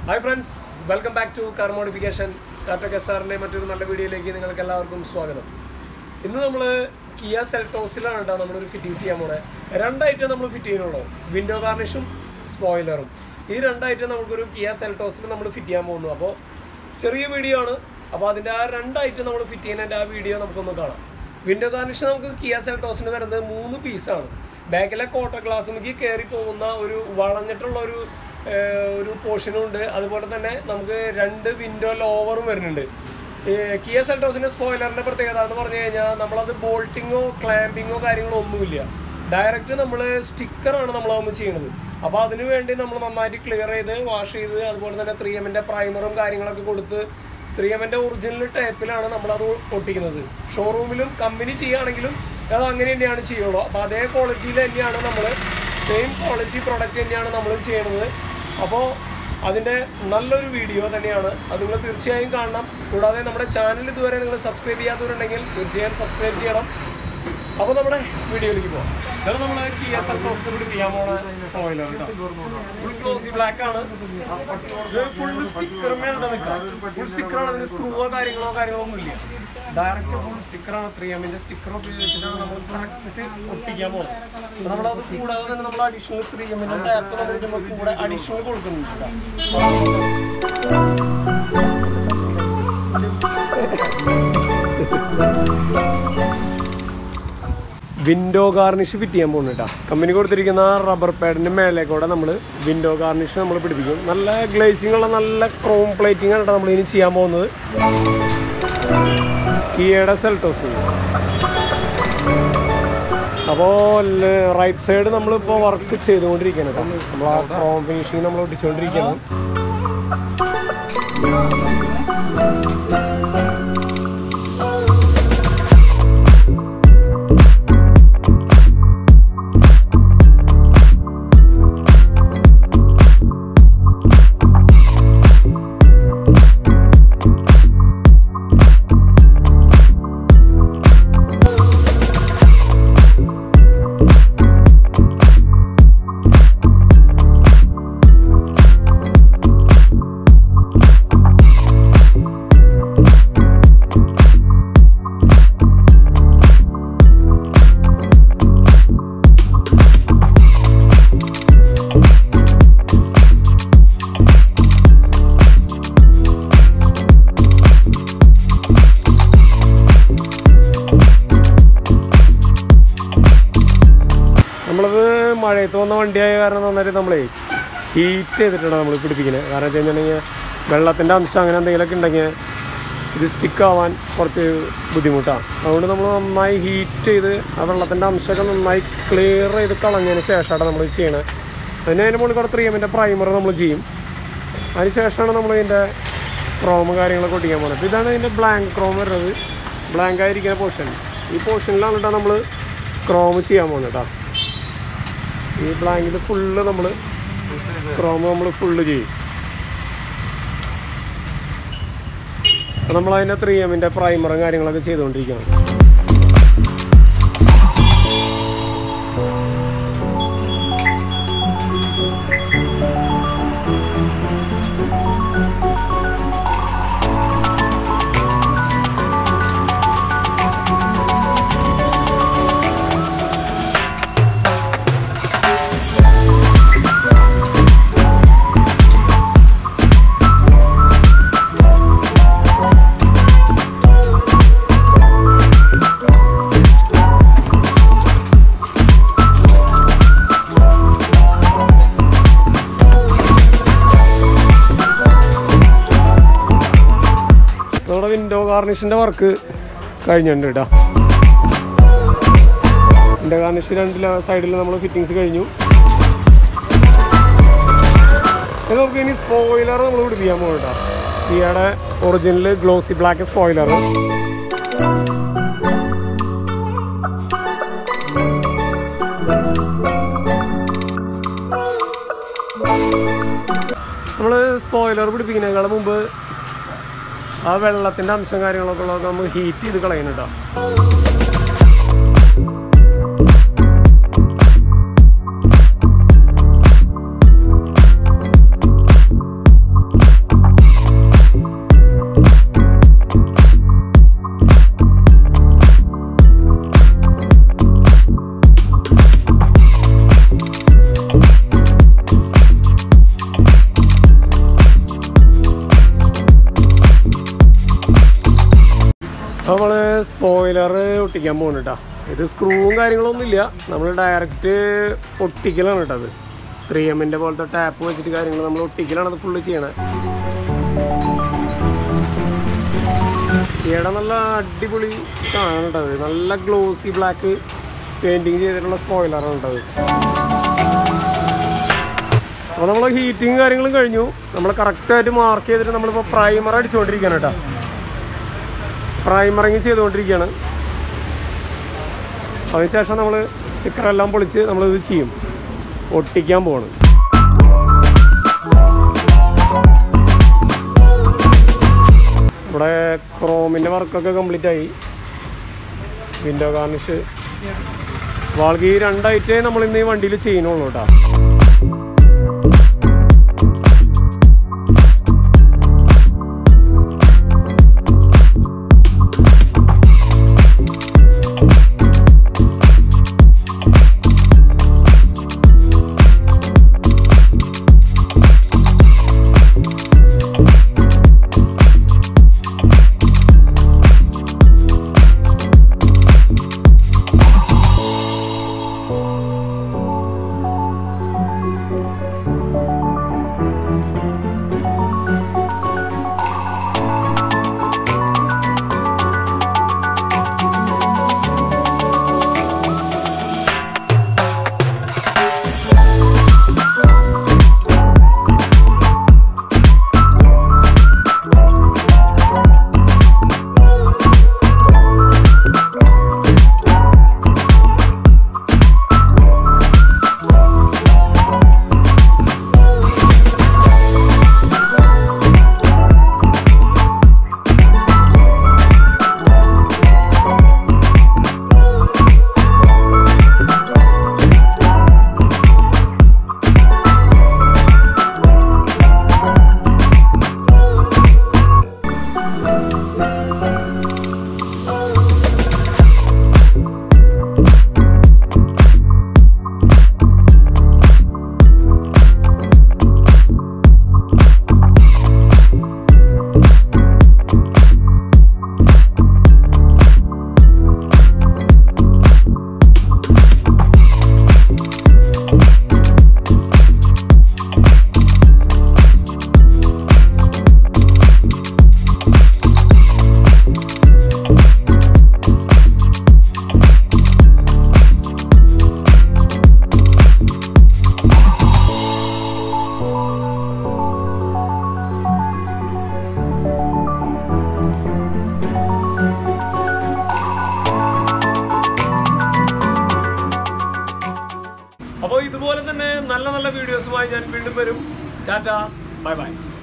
hi friends welcome back to car modification Cartech S ആറിൻ്റെ മറ്റൊരു നല്ല വീഡിയോയിലേക്ക് നിങ്ങൾക്ക് എല്ലാവർക്കും സ്വാഗതം ഇന്ന് നമ്മൾ കിയ സെൽട്ടോസിലാണ് കേട്ടോ നമ്മളൊരു ഫിറ്റിങ്സ് ചെയ്യാൻ പോണേ രണ്ടായിട്ട് നമ്മൾ ഫിറ്റ് ചെയ്യുന്നുള്ളൂ വിൻഡോ ഗാർണിഷും സ്പോയിലറും ഈ രണ്ടായിട്ട് നമുക്കൊരു കിയ സെൽട്ടോസിൽ നമ്മൾ ഫിറ്റ് ചെയ്യാൻ പോകുന്നു അപ്പോൾ ചെറിയ വീഡിയോ ആണ് അപ്പോൾ അതിൻ്റെ ആ രണ്ടായിട്ട് നമ്മൾ ഫിറ്റ് ചെയ്യുന്നതിൻ്റെ ആ വീഡിയോ നമുക്കൊന്ന് കാണാം വിൻഡോ ഗാർണിഷ് നമുക്ക് കിയ സെൽട്ടോസിന് വരുന്നത് മൂന്ന് പീസാണ് ബാക്കിലെ കോട്ടർ ഗ്ലാസ്സിലേക്ക് കയറി പോകുന്ന ഒരു വളഞ്ഞിട്ടുള്ള ഒരു ഏഹ്, ഒരു പോർഷനും ഉണ്ട് അതുപോലെ തന്നെ നമുക്ക് രണ്ട് വിൻഡോ ലോവറും വരുന്നുണ്ട് ഈ കിയ സെൽട്ടോസിൻ്റെ സ്പോയിലറിൻ്റെ പ്രത്യേകത എന്ന് പറഞ്ഞു കഴിഞ്ഞാൽ നമ്മളത് ബോൾട്ടിങ്ങോ ക്ലാമ്പിങ്ങോ കാര്യങ്ങളോ ഒന്നുമില്ല ഡയറക്റ്റ് നമ്മൾ സ്റ്റിക്കറാണ് നമ്മളതൊന്ന് ചെയ്യുന്നത് അപ്പോൾ അതിന് വേണ്ടി നമ്മൾ നന്നായിട്ട് ക്ലിയർ ചെയ്ത് വാഷ് ചെയ്ത് അതുപോലെ തന്നെ ത്രീ എമ്മിൻ്റെ പ്രൈമറും കാര്യങ്ങളൊക്കെ കൊടുത്ത് ത്രീ എമ്മിൻ്റെ ഒറിജിനൽ ടൈപ്പിലാണ് നമ്മളത് ഒട്ടിക്കുന്നത് ഷോറൂമിലും കമ്പനി ചെയ്യുകയാണെങ്കിലും അത് അങ്ങനെ തന്നെയാണ് ചെയ്യുള്ളൂ അപ്പോൾ അതേ ക്വാളിറ്റിയിൽ തന്നെയാണ് നമ്മൾ സെയിം ക്വാളിറ്റി പ്രൊഡക്റ്റ് തന്നെയാണ് നമ്മൾ ചെയ്യുന്നത് അപ്പോൾ അതിൻ്റെ നല്ലൊരു വീഡിയോ തന്നെയാണ് അത് നിങ്ങൾ തീർച്ചയായും കാണണം കൂടാതെ നമ്മുടെ ചാനൽ ഇതുവരെ നിങ്ങൾ സബ്സ്ക്രൈബ് ചെയ്യാത്തവരുണ്ടെങ്കിൽ തീർച്ചയായും സബ്സ്ക്രൈബ് ചെയ്യണം അപ്പോൾ നമ്മുടെ വീഡിയോയിലേക്ക് പോകാം ഇതാണ് നമ്മൾ കിയ സെൽറ്റോസിന് കൂടി ചെയ്യാൻ പോണ സ്പോയിലർ ഫുൾ ഗ്ലോസി ബ്ലാക്ക് ആണ് ഇത് ഫുൾ സ്റ്റിക്കറുമേ ഫുൾ സ്റ്റിക്കറാണ് അതിന് സ്ക്രൂവോ കാര്യങ്ങളോ കാര്യങ്ങളോ ഒന്നും ഇല്ല ഡയറക്റ്റ് ഫുൾ സ്റ്റിക്കറാണ് ത്രീ എമ്മിന്റെ സ്റ്റിക്കർ ഉപയോഗിച്ചിട്ടാണ് നമ്മൾ പ്രൊഡക്റ്റ് ഒട്ടിക്കാൻ പോകുന്നത് അപ്പോൾ നമ്മളത് കൂടാതെ തന്നെ നമ്മൾ അഡീഷണൽ ത്രീ എമ്മിന്റെ ടാപ്പ് നമ്മൾ ഇതിന്റെ കൂടെ അഡീഷണൽ കൊടുക്കുന്നുണ്ട് വിൻഡോ ഗാർണിഷ് ഫിറ്റ് ചെയ്യാൻ പോകുന്നു കേട്ടോ കമ്പനി കൊടുത്തിരിക്കുന്ന റബ്ബർ പാഡിൻ്റെ മേലെ കൂടെ നമ്മൾ വിൻഡോ ഗാർണിഷ് നമ്മൾ പിടിപ്പിക്കും നല്ല ഗ്ലേസിംഗ് ഉള്ള നല്ല ക്രോം പ്ലേറ്റിംഗ് ആണ് കേട്ടോ നമ്മൾ ഇനി ചെയ്യാൻ പോകുന്നത് കിയയുടെ സെൽട്ടോസ് അപ്പോൾ റൈറ്റ് സൈഡ് നമ്മളിപ്പോൾ വർക്ക് ചെയ്തുകൊണ്ടിരിക്കുകയാണ് കേട്ടോ നമ്മൾ ആ ക്രോം ഫിനിഷിങ് നമ്മൾ ഒട്ടിച്ചുകൊണ്ടിരിക്കുകയാണ് നമ്മളത് മഴയത്ത് വന്ന വണ്ടിയായ കാരണം നന്നായിട്ട് നമ്മളേ ഹീറ്റ് ചെയ്തിട്ടാണ് നമ്മൾ പിടിപ്പിക്കുന്നത് കാരണം വെച്ച് കഴിഞ്ഞിട്ടുണ്ടെങ്കിൽ വെള്ളത്തിൻ്റെ അംശം അങ്ങനെ എന്തെങ്കിലുമൊക്കെ ഉണ്ടെങ്കിൽ ഇത് സ്റ്റിക്ക് ആവാൻ കുറച്ച് ബുദ്ധിമുട്ടാണ് അതുകൊണ്ട് നമ്മൾ നന്നായി ഹീറ്റ് ചെയ്ത് ആ വെള്ളത്തിൻ്റെ അംശമൊക്കെ നന്നായി ക്ലിയർ ചെയ്ത് കളഞ്ഞതിന് ശേഷമാണ് നമ്മൾ ചെയ്യണത് അതിന് അതിൻ്റെ മുകളിൽ കുറച്ച് ത്രീ എമ്മിൻ്റെ പ്രൈമർ നമ്മൾ ചെയ്യും അതിന് ശേഷമാണ് നമ്മൾ ഇതിൻ്റെ ക്രോം കാര്യങ്ങളൊക്കെ ഒട്ടിക്കാൻ പോകുന്നത് അപ്പോൾ ഇതാണ് ഇതിൻ്റെ ബ്ലാങ്ക് ക്രോം വരുന്നത് ബ്ലാങ്ക് ആയിരിക്കുന്ന പോർഷൻ ഈ പോർഷനിലാണ് കേട്ടോ നമ്മൾ ക്രോം ചെയ്യാൻ പോകുന്നത് കേട്ടോ ഈ ബ്ലാങ്കിൽ ഫുള്ള് നമ്മൾ ക്രോം നമ്മൾ ഫുള്ള് ചെയ്യും അപ്പോൾ നമ്മൾ അതിൻ്റെ ത്രീ എമ്മിൻ്റെ പ്രൈമറും കാര്യങ്ങളൊക്കെ ചെയ്തുകൊണ്ടിരിക്കുകയാണ് നമ്മുടെ വിൻഡോ ഗാർണിഷിൻ്റെ വർക്ക് കഴിഞ്ഞിട്ടുണ്ട് കേട്ടോ വിൻഡോ ഗാർണിഷ് രണ്ട് സൈഡിൽ നമ്മൾ ഫിറ്റിങ്സ് കഴിഞ്ഞു ഇനി നമുക്ക് ഇനി സ്പോയിലർ നമ്മൾ പിടിപ്പിക്കാൻ പോകും കേട്ടോ കിയയുടെ ഒറിജിനൽ ഗ്ലോസി ബ്ലാക്ക് സ്പോയിലർ നമ്മൾ സ്പോയിലർ പിടിപ്പിക്കുന്നതിനേക്കാൾ മുമ്പ് ആ വെള്ളത്തിൻ്റെ അംശം കാര്യങ്ങളൊക്കെ ഉള്ളത് നമ്മൾ ഹീറ്റ് ചെയ്ത് കളയുന്നുണ്ടോ സ്പോയിലർ ഒട്ടിക്കാൻ പോകുന്നു കേട്ടോ ഇത് സ്ക്രൂവും കാര്യങ്ങളൊന്നും ഇല്ല നമ്മൾ ഡയറക്റ്റ് ഒട്ടിക്കലാണ് കേട്ടോ അത് ത്രീ എമ്മിൻ്റെ പോലത്തെ ടാപ്പ് വെച്ചിട്ട് കാര്യങ്ങൾ നമ്മൾ ഒട്ടിക്കലാണ് അത് ഫുള്ള് ചെയ്യണത് ഇവിടെ നല്ല അടിപൊളി സാധനം കേട്ടോ അത് നല്ല ഗ്ലോസി ബ്ലാക്ക് പെയിൻറ്റിങ് ചെയ്തിട്ടുള്ള സ്പോയിലറാണ് കേട്ടോ അത് അപ്പോൾ നമ്മൾ ഹീറ്റിങ് കാര്യങ്ങളും കഴിഞ്ഞു നമ്മൾ കറക്റ്റായിട്ട് മാർക്ക് ചെയ്തിട്ട് നമ്മളിപ്പോൾ പ്രൈമർ അടിച്ചുകൊണ്ടിരിക്കുകയാണ് കേട്ടോ പ്രൈമറിങ് ചെയ്തുകൊണ്ടിരിക്കുകയാണ് അതിനുശേഷം നമ്മൾ സ്റ്റിക്കറെല്ലാം പൊളിച്ച് നമ്മളിത് ചെയ്യും ഒട്ടിക്കാൻ പോവാണ് ഇവിടെ ക്രോമിൻ്റെ വർക്കൊക്കെ കംപ്ലീറ്റ് ആയി വിൻഡോ ഗാർണിഷ് വാൾക്ക് ഈ രണ്ടായിട്ടേ നമ്മൾ ഇന്ന് ഈ വണ്ടിയിൽ ചെയ്യുന്നുള്ളൂ കേട്ടോ അപ്പോൾ ഇതുപോലെ തന്നെ നല്ല നല്ല വീഡിയോസുമായി ഞാൻ വീണ്ടും വരും ടാറ്റ ബൈ ബൈ